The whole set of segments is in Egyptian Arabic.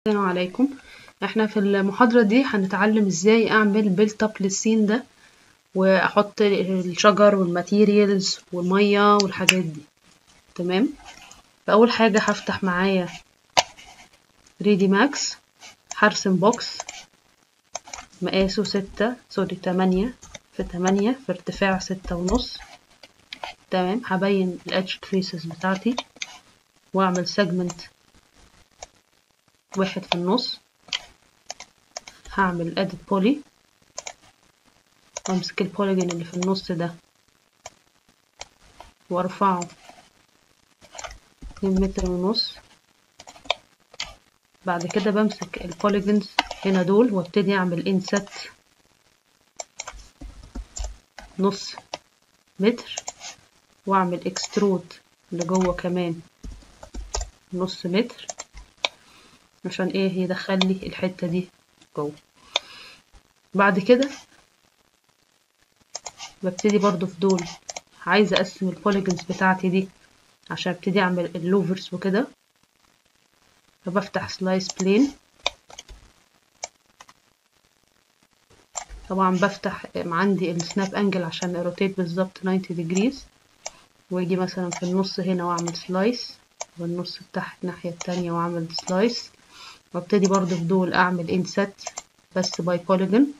السلام عليكم احنا في المحاضرة دي هنتعلم ازاي اعمل بيلت اب للسين ده واحط الشجر والماتيريالز والمية والحاجات دي تمام فاول حاجة هفتح معايا 3 ماكس هرسم بوكس مقاسه ستة سوري تمانية في تمانية في ارتفاع ستة ونص تمام هبين الادج تريسز بتاعتي واعمل سيجمنت واحد في النص هعمل edit poly وامسك البوليجون اللي في النص ده وارفعه اتنين متر ونص بعد كده بمسك البوليجونز هنا دول وابتدي اعمل انسات نص متر واعمل اكسترود لجوه كمان نص متر عشان ايه يدخل لي الحته دي جوه بعد كده ببتدي برضو في دول عايزه اقسم البوليجونز بتاعتي دي عشان ابتدي اعمل اللوفرز وكده فبفتح سلايس بلين طبعا بفتح عندي السناب انجل عشان اروتيت بالظبط 90 ديجريز واجي مثلا في النص هنا واعمل سلايس والنص بتاعت الناحية التانية واعمل سلايس وابتدي برضو في دول اعمل انسات بس باي بوليجون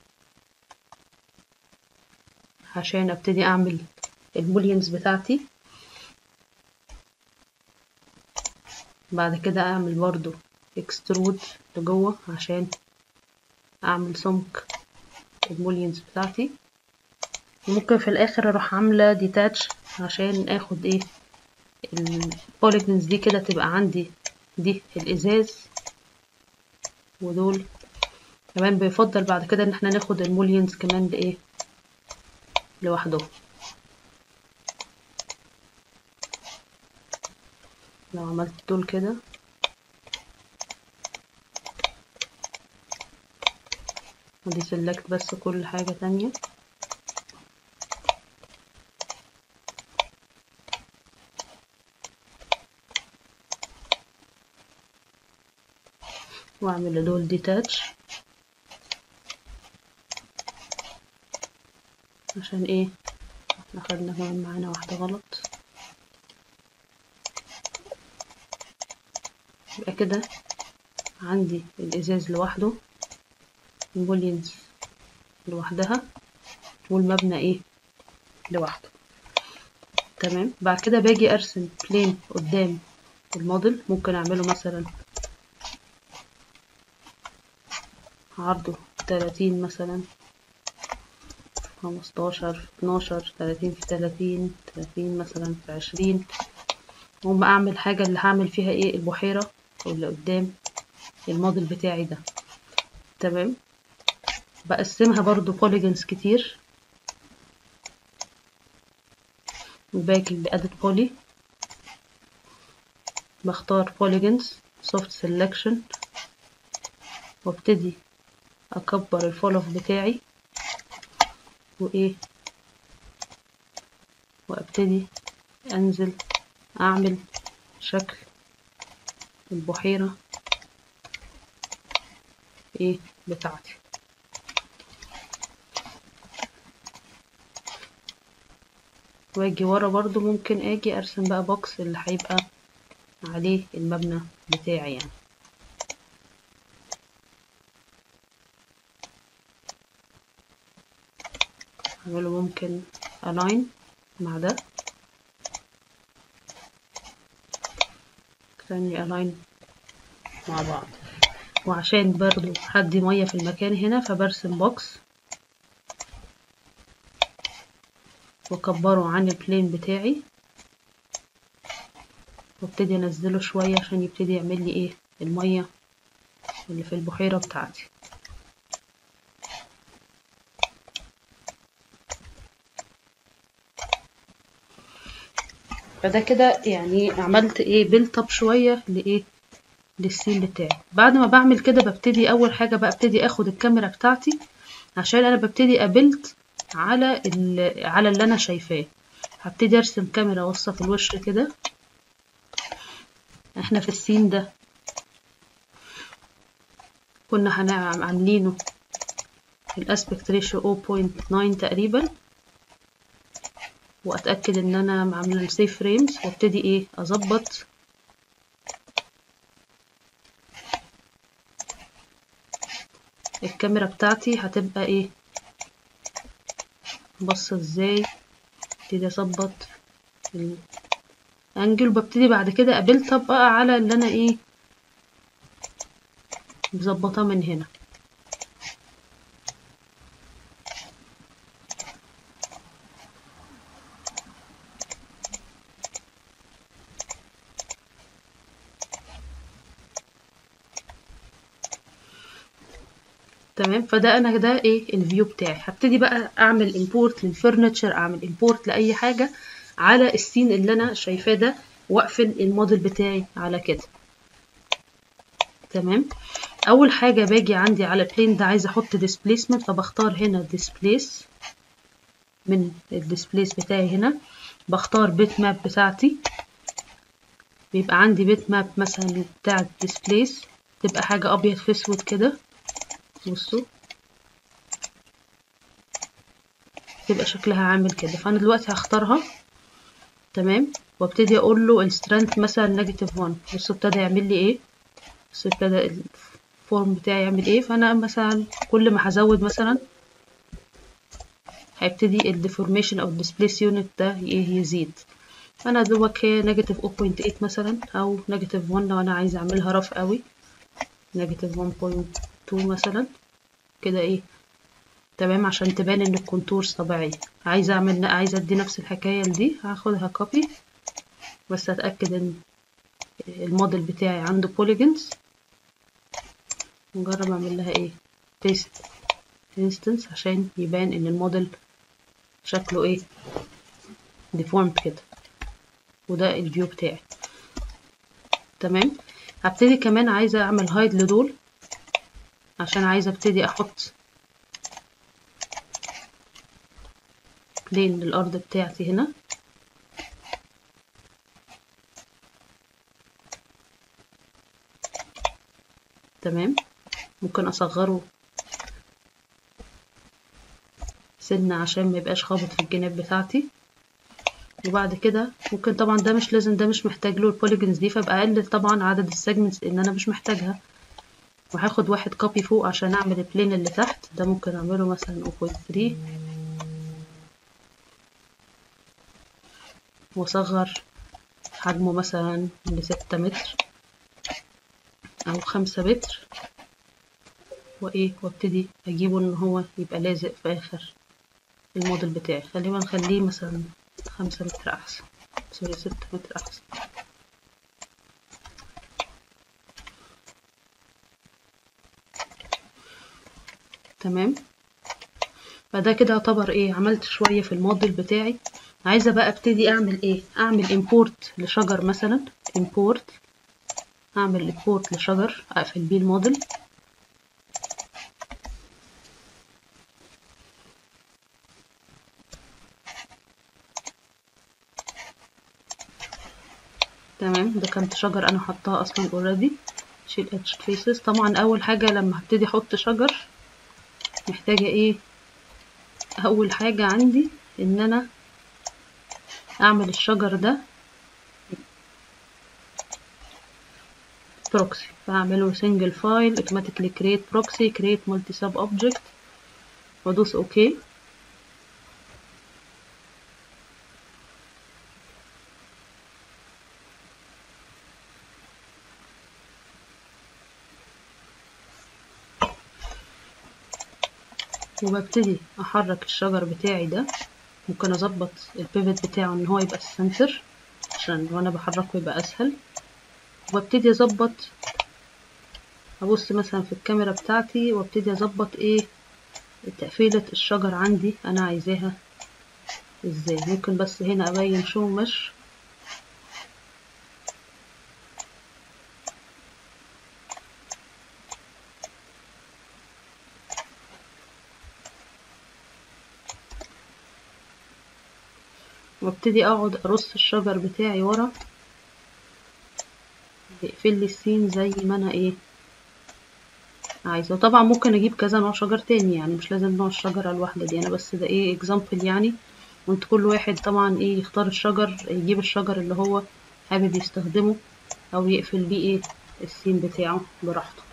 عشان ابتدي اعمل البولينز بتاعتي بعد كده اعمل برضو اكسترود لجوه عشان اعمل سمك البولينز بتاعتي وممكن في الاخر اروح عامله ديتاتش عشان اخد ايه البوليجونز دي كده تبقى عندي دي الازاز ودول كمان بيفضل بعد كده ان احنا ناخد المولينز كمان لايه لوحدهم لو عملت دول كده ادي سلكت بس كل حاجة تانية واعمل دول ديتاتش عشان ايه احنا خدنا كمان معانا واحدة غلط يبقى كده عندي الازاز لوحده البولينز لوحدها والمبنى ايه لوحده تمام بعد كده باجي ارسم بلين قدام الموديل ممكن اعمله مثلا عرضه تلاتين مثلا خمستاشر اتناشر تلاتين في تلاتين تلاتين مثلا في عشرين وما اعمل حاجة اللي هعمل فيها ايه البحيرة اللي قدام الموديل بتاعي ده تمام بقسمها برضو بوليجونز كتير وباجي لأدت بولي بختار بوليجونز سوفت سيلكشن وابتدي اكبر الفولف بتاعي وايه وابتدي انزل اعمل شكل البحيرة ايه بتاعتي واجي ورا برضو ممكن اجي ارسم بقى بوكس اللي هيبقى عليه المبنى بتاعي يعني اعمله ممكن align مع ده ثاني align مع بعض وعشان برضو هدي مية في المكان هنا فبرسم بوكس واكبره عن البلين بتاعي وابتدي انزله شوية عشان يبتدي يعمل لي ايه المية اللي في البحيرة بتاعتي فده كده يعني عملت ايه بيلت اب شويه لايه للسين بتاعي بعد ما بعمل كده ببتدي اول حاجه بقى ابتدي اخد الكاميرا بتاعتي عشان انا ببتدي ابلت على على اللي انا شايفاه هبتدي ارسم كاميرا اوصف الوش كده احنا في السين ده كنا هنعمل عاملينه الاسبكت ريشيو 0.9 تقريبا واتاكد ان انا عامله السيف فريمز وابتدي ايه اظبط الكاميرا بتاعتي هتبقى ايه بص ازاي ابتدي اظبط الانجل وببتدي بعد كده قابلت بقى على اللي انا ايه مظبطاه من هنا تمام فده انا ده ايه الفيو بتاعي هبتدي بقى اعمل امبورت للفرنتشر اعمل امبورت لاي حاجه على السين اللي انا شايفاه ده واقفل الموديل بتاعي على كده تمام اول حاجه باجي عندي على البلين ده عايزه احط ديسبليسمنت فبختار هنا ديسبليس من الديسبليس بتاعي هنا بختار بيت ماب بتاعتي بيبقى عندي بيت ماب مثلا بتاع الديسبليس تبقى حاجه ابيض في اسود كده بصوا تبقى شكلها عامل كده فانا دلوقتي هختارها تمام وابتدي اقول له السترينث مثلا نيجاتيف 1 بصوا ابتدى يعمل لي ايه بصوا ابتدى الفورم بتاعي يعمل ايه فانا مثلا كل ما هزود مثلا هيبتدي الديفورميشن او الديسبليس يونت ده ايه يزيد انا دوبك هي نيجاتيف 0.8 مثلا او نيجاتيف 1 لو انا عايزه اعملها رف قوي نيجاتيف 1.2 مثلا كده ايه تمام عشان تبان ان الكونتورز طبيعية عايزة اعمل عايزة ادي نفس الحكاية دي هاخدها كوبي بس اتأكد ان الموديل بتاعي عنده بوليجونز نجرب اعمل لها ايه بيست انستنس عشان يبان ان الموديل شكله ايه ديفورمد كده وده الفيو بتاعي تمام هبتدي كمان عايزة اعمل هايد لدول عشان عايزة ابتدي احط بلين للارض بتاعتي هنا تمام ممكن اصغره سنة عشان ما يبقاش خابط في الجناب بتاعتي وبعد كده ممكن طبعا ده مش لازم ده مش محتاج له البوليجونز دي فابقى اقلل طبعا عدد السيجمنتس ان انا مش محتاجها وهاخد واحد كوبي فوق عشان اعمل البلين اللي تحت ده ممكن اعمله مثلا 0.3 واصغر حجمه مثلا لستة متر او خمسة متر وايه وابتدي اجيبه ان هو يبقى لازق في اخر الموديل بتاعي خلينا نخليه مثلا خمسة متر احسن سوري ستة متر احسن تمام فده كده يعتبر ايه عملت شوية في الموديل بتاعي عايزة بقى ابتدي اعمل ايه اعمل امبورت لشجر مثلا امبورت اعمل امبورت لشجر اقفل بيه الموديل تمام ده كانت شجر انا حطاها اصلا اوريدي شيل اتش فيسز طبعا اول حاجة لما هبتدي احط شجر محتاجة ايه اول حاجة عندي ان انا اعمل الشجر ده بروكسي فاعمله سنجل فايل automatically create proxy create multi sub object وادوس اوكي وببتدي احرك الشجر بتاعي ده ممكن اظبط البيفت بتاعه ان هو يبقى السنتر عشان وانا بحركه يبقى اسهل وابتدي اظبط ابص مثلا في الكاميرا بتاعتي وابتدي اظبط ايه تقفيلة الشجر عندي انا عايزاها ازاي ممكن بس هنا ابين شو مش وابتدي اقعد ارص الشجر بتاعي ورا يقفل لي السين زي ما انا ايه عايزة وطبعا ممكن اجيب كذا نوع شجر تاني يعني مش لازم نوع الشجرة الواحدة دي انا بس ده ايه اكزامبل يعني وانت كل واحد طبعا ايه يختار الشجر يجيب الشجر اللي هو حابب يستخدمه او يقفل بيه ايه السين بتاعه براحته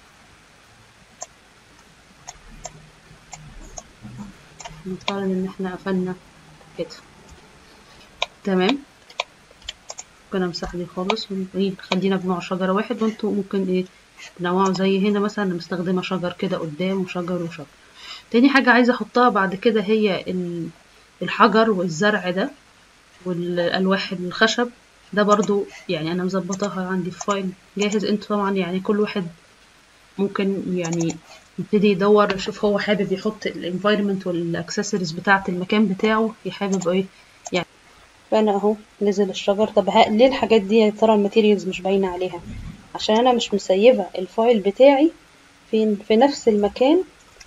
نفترض ان احنا قفلنا كده تمام ممكن امسح دي خالص وايه خلينا بنوع شجرة واحد وانتوا ممكن ايه تنوعوا زي هنا مثلا مستخدمة شجر كده قدام وشجر وشجر تاني حاجة عايزة احطها بعد كده هي الحجر والزرع ده والالواح الخشب ده برضو يعني انا مظبطاها عندي في فايل جاهز انتوا طبعا يعني كل واحد ممكن يعني يبتدي يدور يشوف هو حابب يحط الانفايرمنت والاكسسوارز بتاعه المكان بتاعه يحابب ايه يعني فانا اهو نزل الشجر طب ليه الحاجات دي يا ترى الماتيريالز مش باينه عليها عشان انا مش مسيبه الفايل بتاعي في في نفس المكان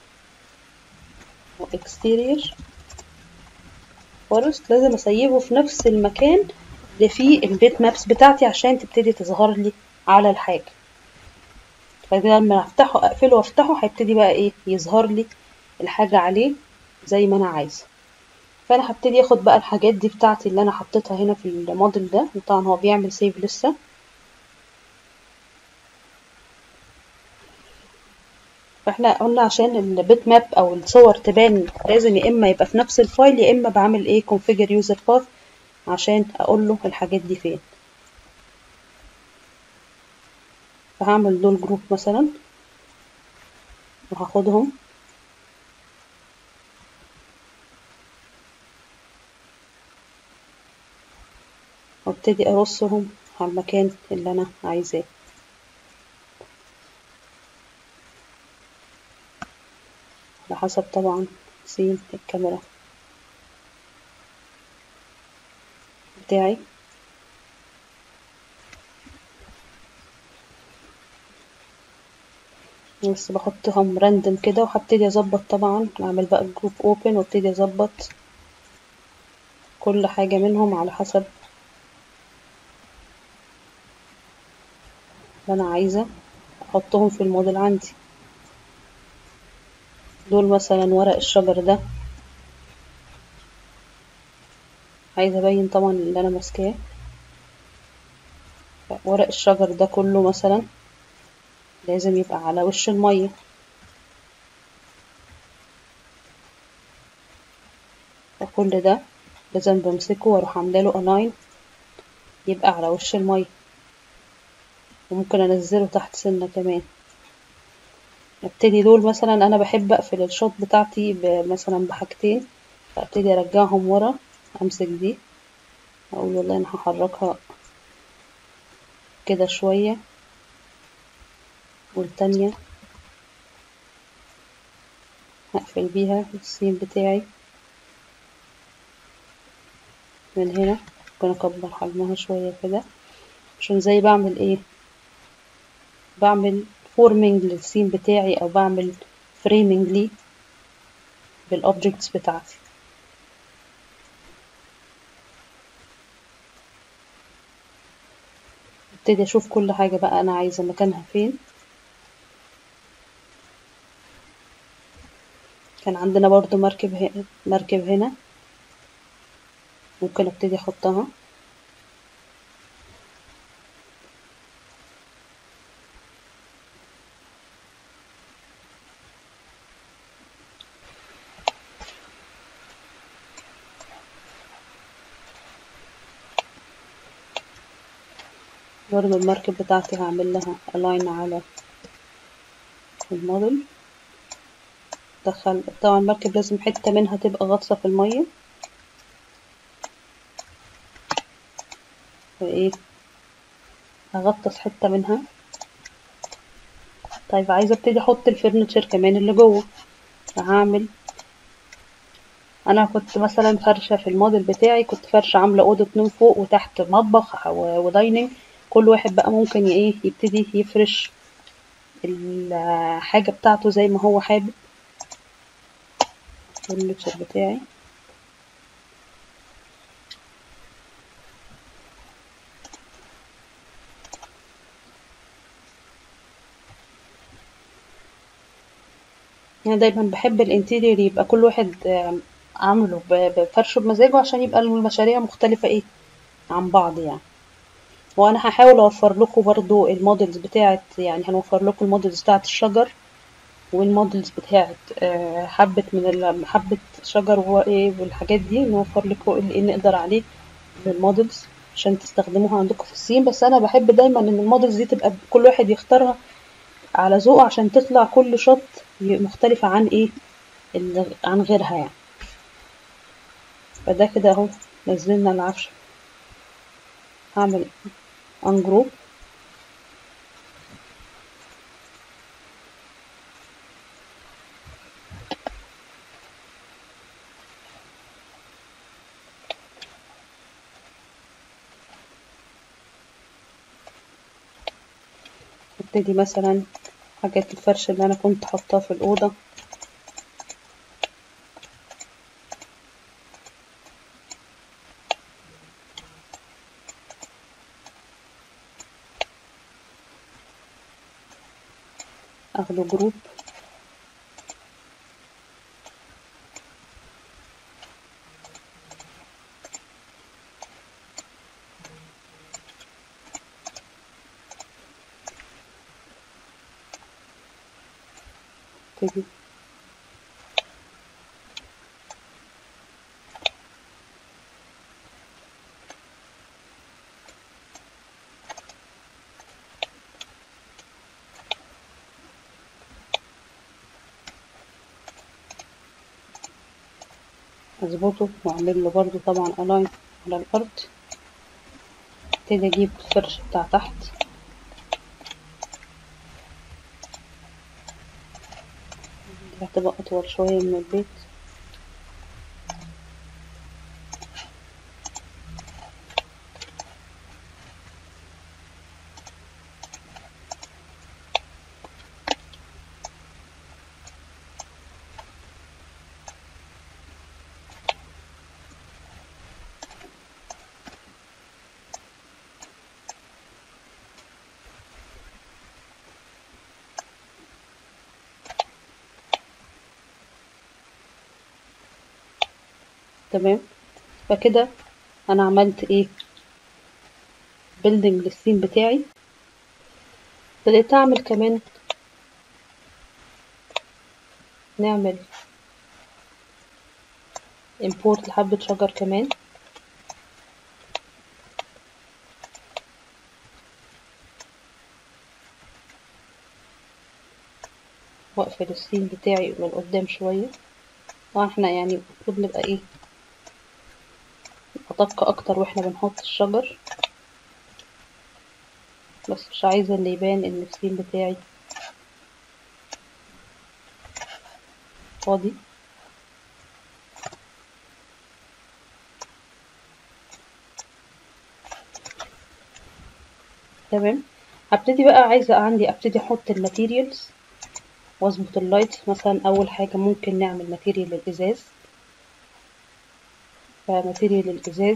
exterior فورست لازم اسيبه في نفس المكان اللي فيه البيت مابس بتاعتي عشان تبتدي تظهر لي على الحاجه فده لما افتحه اقفله وافتحه هيبتدي بقى ايه يظهر لي الحاجه عليه زي ما انا عايزه فانا هبتدي اخد بقى الحاجات دي بتاعتي اللي انا حطيتها هنا في الموديل ده طبعا هو بيعمل سيف لسه فاحنا قلنا عشان البيت ماب او الصور تبان لازم يا اما يبقى في نفس الفايل يا اما بعمل ايه configure user path عشان اقول له الحاجات دي فين فهعمل دول جروب مثلا وهاخدهم وابتدي ارصهم على المكان اللي انا عايزاه على حسب طبعا سين الكاميرا بتاعي بس بحطهم راندم كده وهبتدي اظبط طبعا اعمل بقى الجروب اوبن وابتدي اظبط كل حاجة منهم على حسب اللي انا عايزة احطهم في الموديل عندي دول مثلا ورق الشجر ده عايزة ابين طبعا اللي انا ماسكاه ورق الشجر ده كله مثلا لازم يبقى على وش المية وكل ده لازم بمسكه واروح عاملاله الاين يبقى على وش المية وممكن انزله تحت سنة كمان ابتدي دول مثلا انا بحب اقفل الشوط بتاعتي مثلا بحاجتين فابتدي ارجعهم ورا امسك دي اقول والله انا هحركها كده شوية والتانية هقفل بيها السين بتاعي من هنا ممكن اكبر حجمها شوية كده عشان زي بعمل ايه بعمل فورمينج للسين بتاعي او بعمل فريمينج ليه بالاوبجكتس بتاعتي ابتدي اشوف كل حاجة بقى انا عايزة مكانها فين كان عندنا برضو مركب هنا مركب هنا ممكن ابتدي احطها برضو المركب بتاعتي هعمل لها الاين على الموديل دخل طبعا المركب لازم حتة منها تبقى غطسة في المية وايه هغطس حتة منها طيب عايزة ابتدي احط الفرنتشر كمان اللي جوه فهعمل انا كنت مثلا فرشة في الموديل بتاعي كنت فرشة عاملة اوضة نوم فوق وتحت مطبخ ودايننج كل واحد بقى ممكن ايه يبتدي يفرش الحاجة بتاعته زي ما هو حابب الفرنتشر بتاعي انا دايما بحب الانتيريور يبقى كل واحد آم، عامله ب- بفرشه بمزاجه عشان يبقى المشاريع مختلفة ايه عن بعض يعني وانا هحاول اوفر لكم برضو المودلز بتاعت يعني هنوفر لكم المودلز بتاعت الشجر والمودلز بتاعت آه، حبة من ال- حبة شجر وايه والحاجات دي نوفر لكم اللي نقدر عليه من المودلز عشان تستخدموها عندكم في السين بس انا بحب دايما ان المودلز دي تبقى كل واحد يختارها على ذوقه عشان تطلع كل شوت ي- مختلفة عن ايه ال- عن غيرها يعني فده كده اهو نزلنا العفش هعمل انجروب ابتدي مثلا حاجات الفرش اللي انا كنت حاطاه في الاوضه اخده جروب ابتدي اظبطه واعمل له برضو طبعا الاين على الارض ابتدي اجيب الفرش بتاع تحت دي هتبقى اطول شويه من البيت تمام فكده انا عملت ايه بيلدينج للسين بتاعي بدأت اعمل كمان نعمل import لحبة شجر كمان واقفل السين بتاعي من قدام شوية طبعا احنا يعني المفروض نبقى ايه أدق أكتر واحنا بنحط الشجر بس مش عايزة اللي يبان ان السين بتاعي فاضي تمام هبتدي بقى عايزة عندي ابتدي احط الماتيريالز واظبط اللايت مثلا اول حاجة ممكن نعمل ماتيريال للازاز فماتيريال الازاز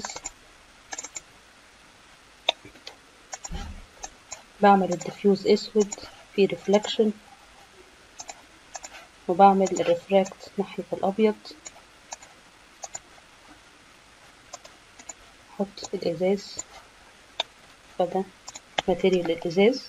بعمل الديفيوز اسود في ريفلكشن وبعمل الريفراكت ناحية الابيض احط الازاز فده ماتيريال الازاز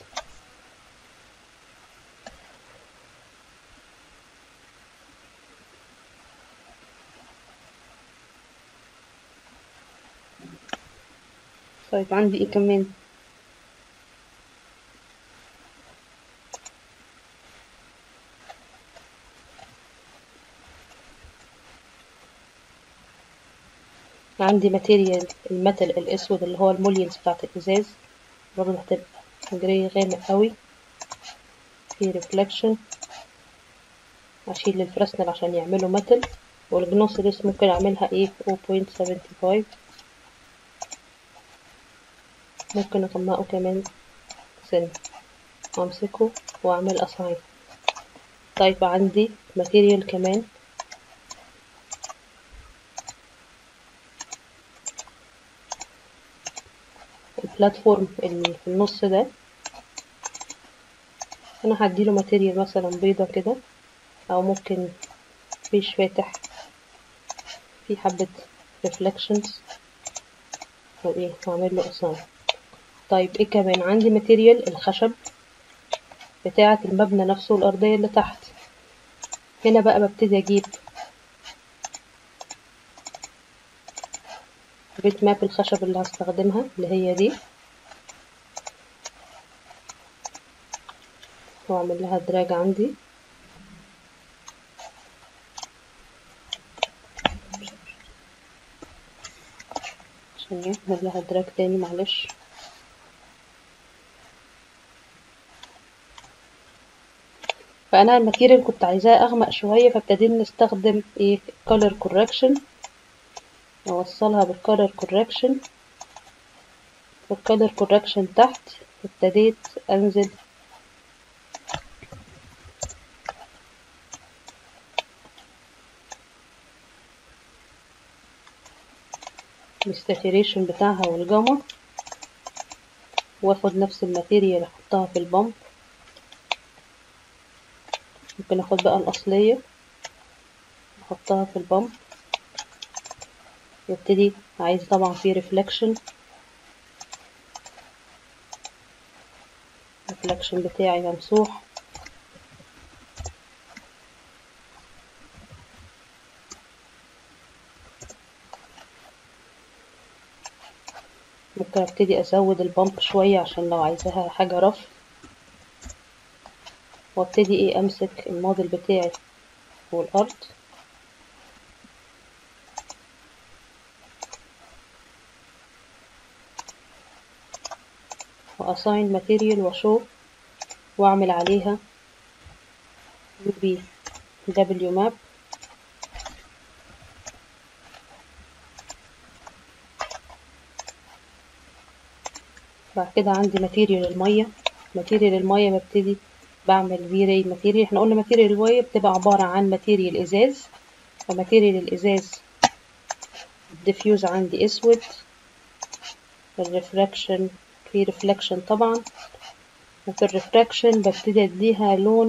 طيب عندي ايه كمان عندي ماتيريال الميتال الاسود اللي هو المولينز بتاعت الازاز برضه هتبقى جري غامق قوي في ريفلكشن اشيل الفرسنل عشان يعملوا ميتال والجنوسيلس ممكن اعملها ايه 0.75 ممكن اغمقه كمان سن وامسكه واعمل اساين طيب عندي ماتيريال كمان البلاتفورم اللي في النص ده انا هديله ماتيريال مثلا بيضة كده او ممكن مفيش فاتح في حبة reflections او ايه واعمل له assign طيب ايه كمان عندي ماتيريال الخشب بتاعة المبنى نفسه الأرضية اللي تحت هنا بقى ببتدي أجيب بيت ماب الخشب اللي هستخدمها اللي هي دي واعمل لها دراج عندي عشان اعمل لها دراج تاني معلش فانا الماتيريال كنت عايزاه اغمق شويه فابتدينا نستخدم ايه color correction اوصلها بالcolor correction والcolor correction تحت ابتديت انزل الساتوريشن بتاعها والجاما واخد نفس الماتيريال احطها في البامب ممكن اخد بقى الاصلية احطها في البامب وابتدي عايز طبعا في ريفلكشن الريفلكشن بتاعي ممسوح ممكن ابتدي ازود البامب شوية عشان لو عايزاها حاجة رف وابتدي ايه امسك الموديل بتاعي والارض واساين ماتيريال واشو واعمل عليها يو بي دبليو ماب بعد كده عندي ماتيريال المية ماتيريال المية ببتدي بعمل فيري ماتيريال احنا قلنا ماتيريال المية بتبقى عبارة عن ماتيريال ازاز فماتيريال الازاز الديفيوز عندي اسود الريفراكشن في ريفلكشن طبعا وفي الريفراكشن ببتدي اديها لون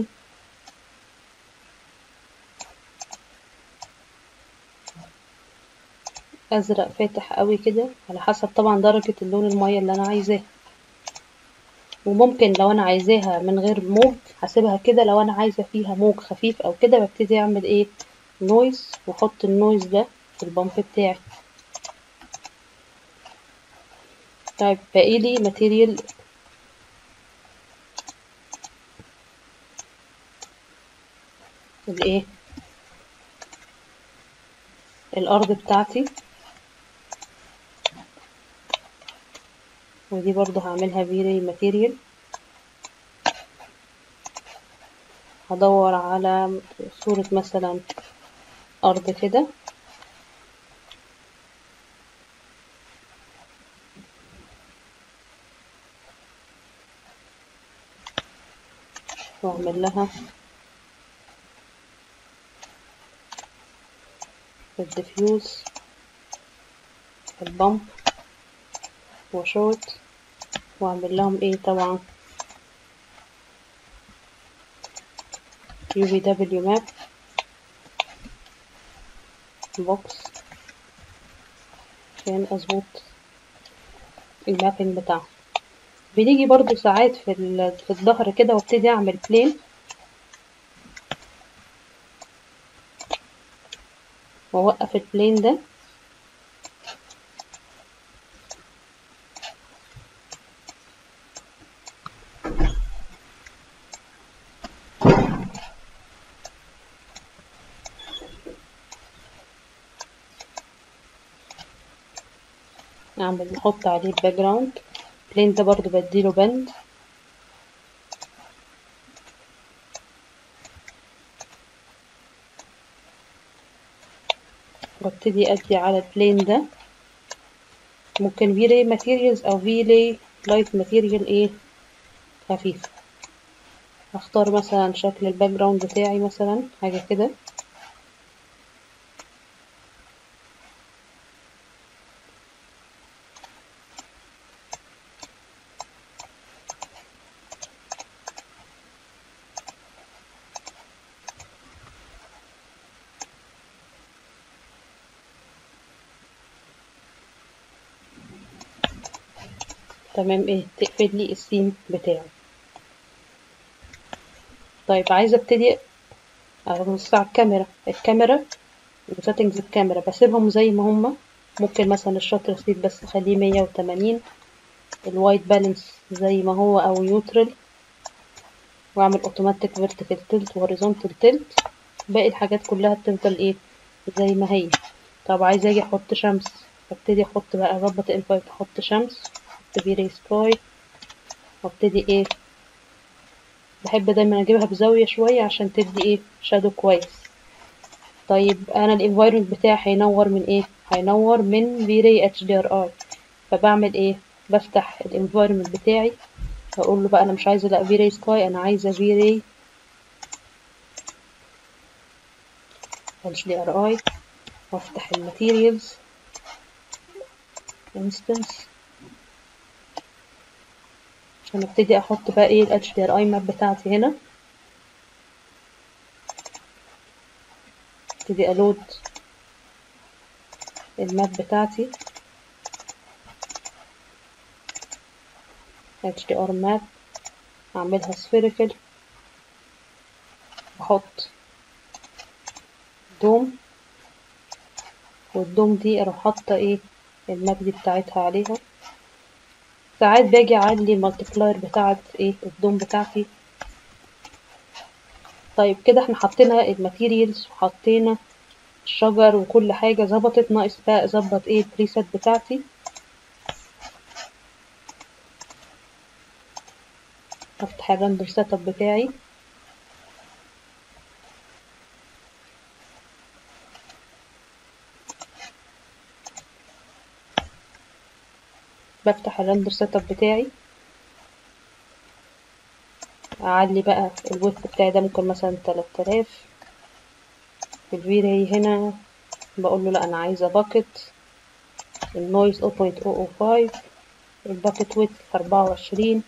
ازرق فاتح قوي كده على حسب طبعا درجة اللون المية اللي انا عايزاه وممكن لو انا عايزاها من غير موج هسيبها كده لو انا عايزة فيها موج خفيف او كده ببتدي اعمل ايه نويز واحط النويز ده في البامب بتاعي طيب باقيلي ماتيريال الايه الارض بتاعتي ودي برضو هعملها فيري ماتيريال هدور على صورة مثلا أرض كده وأعمل لها الديفيوز البامب وشوت واعمل لهم ايه طبعا يو في دبليو ماب بوكس عشان اظبط المابينج بتاعه بنيجي برضو ساعات في في الظهر كده وابتدي اعمل بلين واوقف البلين ده اعمل نحط عليه الباك جراوند البلين ده برضو بديله بند وابتدي ادي على البلين ده ممكن فيلي ماتيريالز او فيلي لايت ماتيريال ايه خفيف هختار مثلا شكل الباك جراوند بتاعي مثلا حاجة كده تمام ايه تقفل لي السين بتاعي طيب عايزة ابتدي ابص على الكاميرا الكاميرا وسيتنجز الكاميرا بسيبهم زي ما هما ممكن مثلا الشاتر سبيد بس اخليه مية وتمانين الوايت بالانس زي ما هو او نيوترال واعمل اوتوماتيك فيرتيكال تلت وهوريزونتال تلت باقي الحاجات كلها بتفضل ايه زي ما هي طب عايزه اجي احط شمس ابتدي احط بقى اظبط الانفايت احط شمس احط بيري سكاي وابتدي ايه بحب دايما اجيبها بزاويه شويه عشان تدي ايه شادو كويس طيب انا الانفايرمنت بتاعي هينور من ايه هينور من فيري اتش دي ار اي فبعمل ايه بفتح الانفايرمنت بتاعي اقول له بقى انا مش عايزه لا فيري سكاي انا عايزه فيري اتش دي ار اي وافتح الماتيريالز انستنس عشان ابتدي احط بقى ايه ال HDRI ماب بتاعتي هنا ابتدي الود الماب بتاعتي HDR ماب اعملها spherical احط دوم والدوم دي اروح حاطه ايه الماب دي بتاعتها عليها ساعات باجي اعلي المالتيبلاير بتاعت ايه الدوم بتاعتي طيب كده احنا حطينا الماتيريالز وحطينا الشجر وكل حاجة ظبطت ناقص بقى اظبط ايه البريسيت بتاعتي افتح الرندر سيت اب بتاعي بفتح الرندر سيت اب بتاعي اعلي بقى الويت بتاعي ده ممكن مثلا 3000 الفيري هنا بقول له لا انا عايزه باكت النويز 0.005 الباكت ويت 24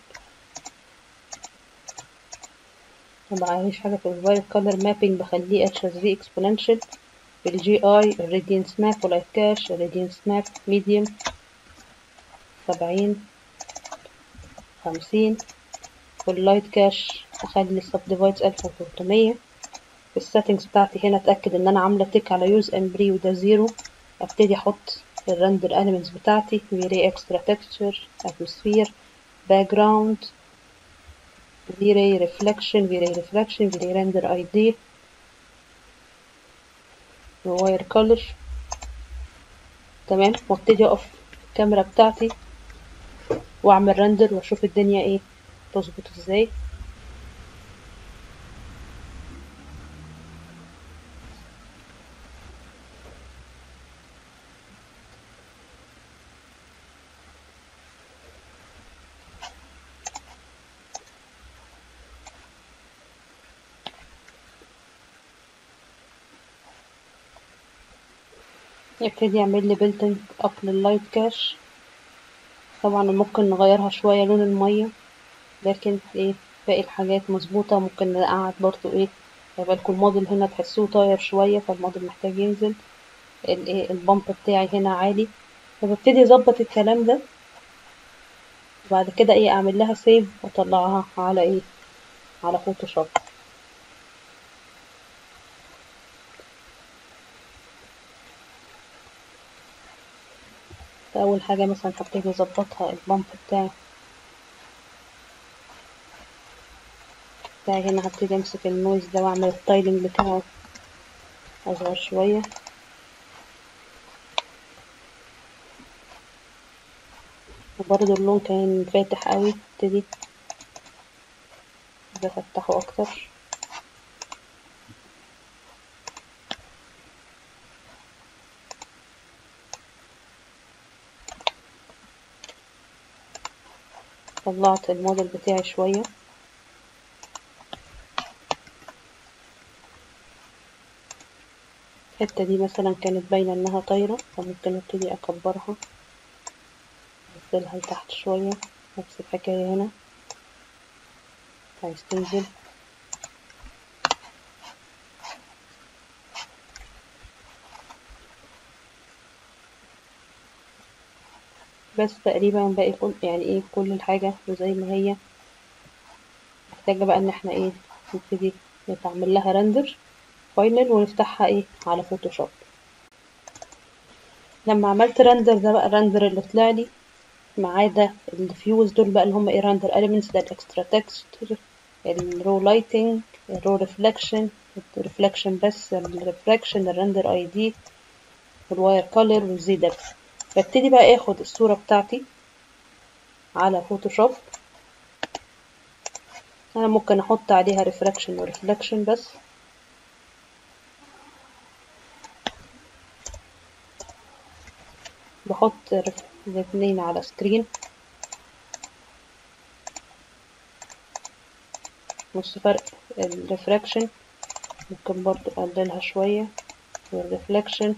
ما بعملش حاجه في الفايل كولر مابينج بخليه اتش اس في اكسبوننشال الجي اي الراديانس ماب ولايت كاش الراديانس ماب ميديوم سبعين خمسين واللايت كاش اخلي السب ديفايدز الف وتلتمية في السيتنجز بتاعتي هنا اتاكد ان انا عامله تيك على يوز امبري وده زيرو ابتدي احط الرندر elements بتاعتي فيري اكسترا تكستشر اتموسفير باك جراوند فيري ريفلكشن فيري ريفلكشن فيري رندر اي دي واير كولر تمام وابتدي اقف الكاميرا بتاعتي واعمل رندر واشوف الدنيا ايه تظبط ازاي يبتدي يعمل لي بيلدينج اب لللايت كاش طبعا ممكن نغيرها شوية لون المية لكن ايه باقي الحاجات مظبوطة ممكن نقعد برضو ايه يبقى لكم الموديل هنا تحسوه طاير شوية فالموديل محتاج ينزل الايه البامب بتاعي هنا عالي فببتدي اظبط الكلام ده وبعد كده ايه اعمل لها سيف واطلعها على ايه على فوتوشوب فأول حاجة مثلا هبتدي أظبطها البامب بتاعي بتاعي هنا هبتدي أمسك النويز ده وأعمل التايلنج بتاعه أصغر شوية وبرضه اللون كان فاتح قوي ابتدي بفتحه أكتر طلعت الموديل بتاعي شوية الحتة دي مثلا كانت باينة انها طايرة فممكن ابتدي اكبرها انزلها لتحت شوية نفس الحكاية هنا عايز تنزل بس تقريبا باقي كل يعني ايه كل الحاجة زي ما هي محتاجة بقى ان احنا ايه نبتدي نعمل لها رندر فاينل ونفتحها ايه على فوتوشوب لما عملت رندر ده بقى الرندر اللي طلع لي ما عدا الفيوز دول بقى اللي هم ايه رندر elements ده الاكسترا تكستشر الرو لايتنج الرو ريفلكشن الريفلكشن بس الريفراكشن الرندر اي دي والواير كولر والزي دبس ببتدي بقى اخد الصورة بتاعتي على فوتوشوب انا ممكن احط عليها ريفراكشن وريفلكشن بس بحط الاثنين على سكرين نص فرق الريفراكشن ممكن برضو اقللها شوية والريفلكشن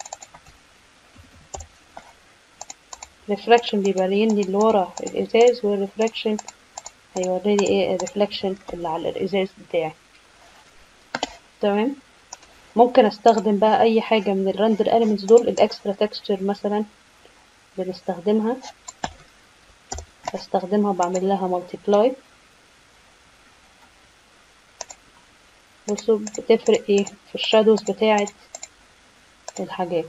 الريفراكشن بيبين لي اللي ورا الازاز والريفراكشن هيوريلي ايه الريفلكشن اللي على الازاز بتاعي تمام ممكن استخدم بقى اي حاجة من الرندر elements دول الاكسترا تكستشر مثلا بنستخدمها بستخدمها بعمل لها multiply بصوا بتفرق ايه في الشادوز بتاعة الحاجات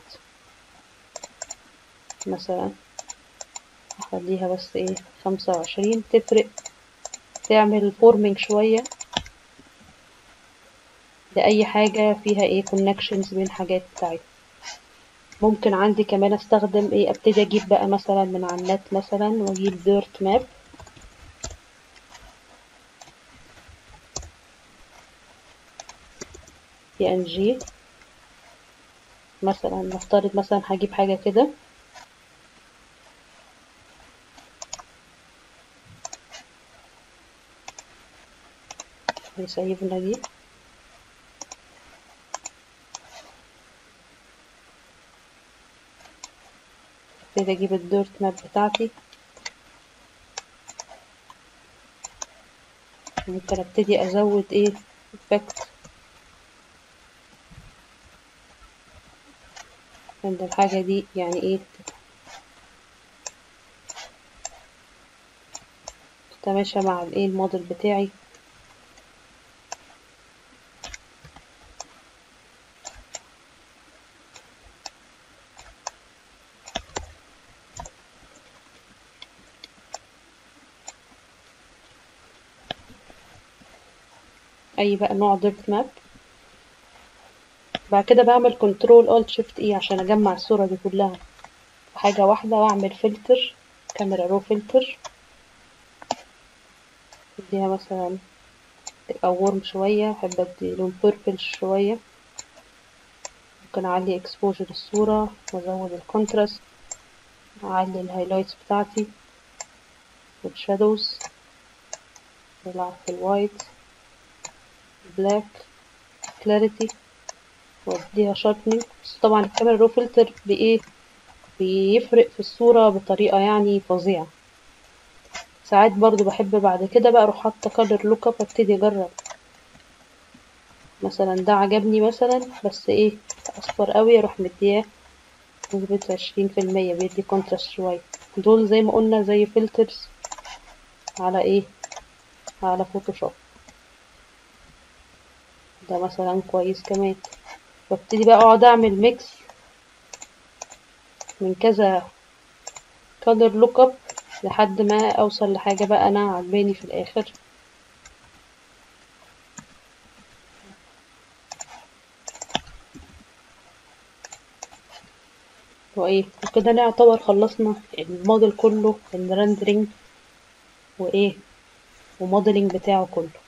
مثلا اخليها بس ايه خمسة وعشرين تفرق تعمل فورمينج شوية لأي حاجة فيها ايه connections بين حاجات بتاعتي ممكن عندي كمان استخدم ايه ابتدي اجيب بقى مثلا من على النت مثلا واجيب ديرت ماب بي ان جي مثلا نفترض مثلا هجيب حاجة كده نسيبنا دي ابتدي اجيب الديرت ماب بتاعتي ممكن ابتدي ازود ايه افكت عند الحاجة دي يعني ايه تتماشى مع الايه الموديل بتاعي اي بقى نوع ديرت ماب بعد كده بعمل كنترول الت شيفت اي عشان اجمع الصورة دي كلها في حاجة واحدة واعمل فلتر كاميرا رو فلتر اديها مثلا تبقى ورم شوية احب ادي لون بيربل شوية ممكن اعلي اكسبوجر الصورة وازود الكونتراست اعلي الهايلايتس بتاعتي والشادوز نلعب في الوايت بلاك كلاريتي واديها شاربنينج بس طبعا الكاميرا رو فلتر بايه بيفرق في الصورة بطريقة يعني فظيعة ساعات برضو بحب بعد كده بقى اروح حاطة كالر لوك اب ابتدي اجرب مثلا ده عجبني مثلا بس ايه اصفر قوي اروح مدياه نسبة عشرين في المية بيدي كونتراست شوية دول زي ما قلنا زي فلترز على ايه على فوتوشوب ده مثلا كويس كمان وابتدي بقى اقعد اعمل ميكس من كذا كولر لوك اب لحد ما اوصل لحاجة بقى انا عجباني في الاخر وايه وكده نعتبر خلصنا الموديل كله الرندرينج وايه وموديلنج بتاعه كله